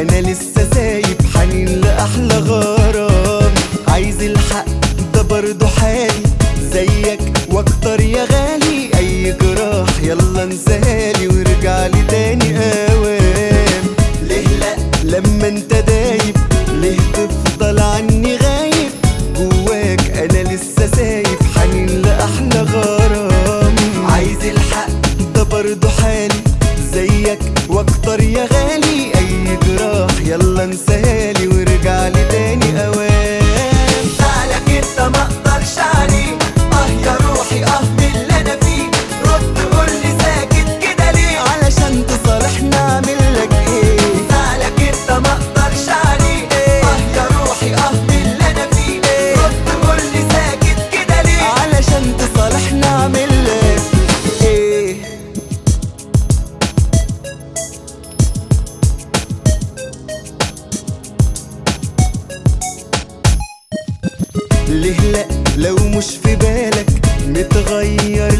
انا لسه سايب حنين لاحلى غرام عايز الحق ده برضه حالي زيك واكتر يا غالي اي جراح يلا انسالي وارجع لي تاني اوام ليه لا لما انت دايب ليه تفضل عني غايب جواك انا لسه سايب حنين لاحلى غرام عايز الحق ده برضه حالي زيك واكتر يا غالي اي جراح يلا انسالي وارجع لي تاني اوام زعلك انت ما اقدرش عليه اه يا روحي اه من اللي انا فيه رد قول لي ساكت كده ليه علشان تصالحنا اعمل لك ايه زعلك انت ما اقدرش عليه اه يا روحي اه من اللي انا فيه رد قول لي ساكت كده ليه علشان تصالحنا اعمل لك ايه ليه لا لو مش في بالك متغير